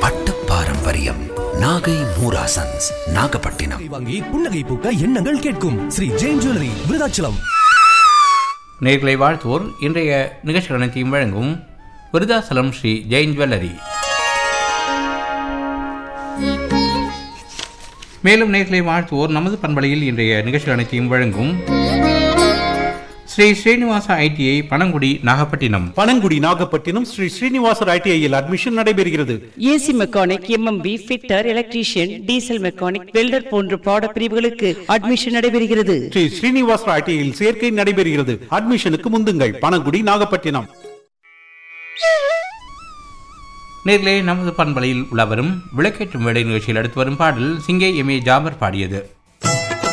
பட்டு பாரம்பரியம் நாகை மூராசன்ஸ் நாகப்பட்டினம் வாங்கி புன்னகை பூக்க எண்ணங்கள் கேட்கும் ஸ்ரீ ஜெயின் ஜுவல்லரி விருதாச்சலம் நேர்களை வாழ்த்துவோர் இன்றைய நிகழ்ச்சிகள் அனைத்தையும் வழங்கும் விருதாசலம் ஸ்ரீ ஜெயின் ஜுவல்லரி மேலும் நேர்களை வாழ்த்துவோர் நமது பண்பலையில் இன்றைய நிகழ்ச்சிகள் அனைத்தையும் வழங்கும் ஸ்ரீ ஸ்ரீனிவாச ஐடிஐ பனங்குடி நாகப்பட்டினம் பனங்குடி நாகப்பட்டினம் ஸ்ரீ ஸ்ரீனிவாசர் ஐடிஐயில் அட்மிஷன் நடைபெறுகிறது AC mechanic MMV fitter electrician diesel mechanic welder போன்ற பாட பிரிவுகளுக்கு அட்மிஷன் நடைபெறுகிறது ஸ்ரீ ஸ்ரீனிவாசர் ஐடிஐயில் சேர்க்கை நடைபெறுகிறது அட்மிஷனுக்கு முந்துங்கள் பனங்குடி நாகப்பட்டினம் நேர்களே நமது பண்பலையில் உள்ளவரும் விளக்கேற்றும் வேலை நிகழ்ச்சியில் அடுத்து வரும் பாடல் சிங்கை எம் ஏ ஜாபர் பாடியது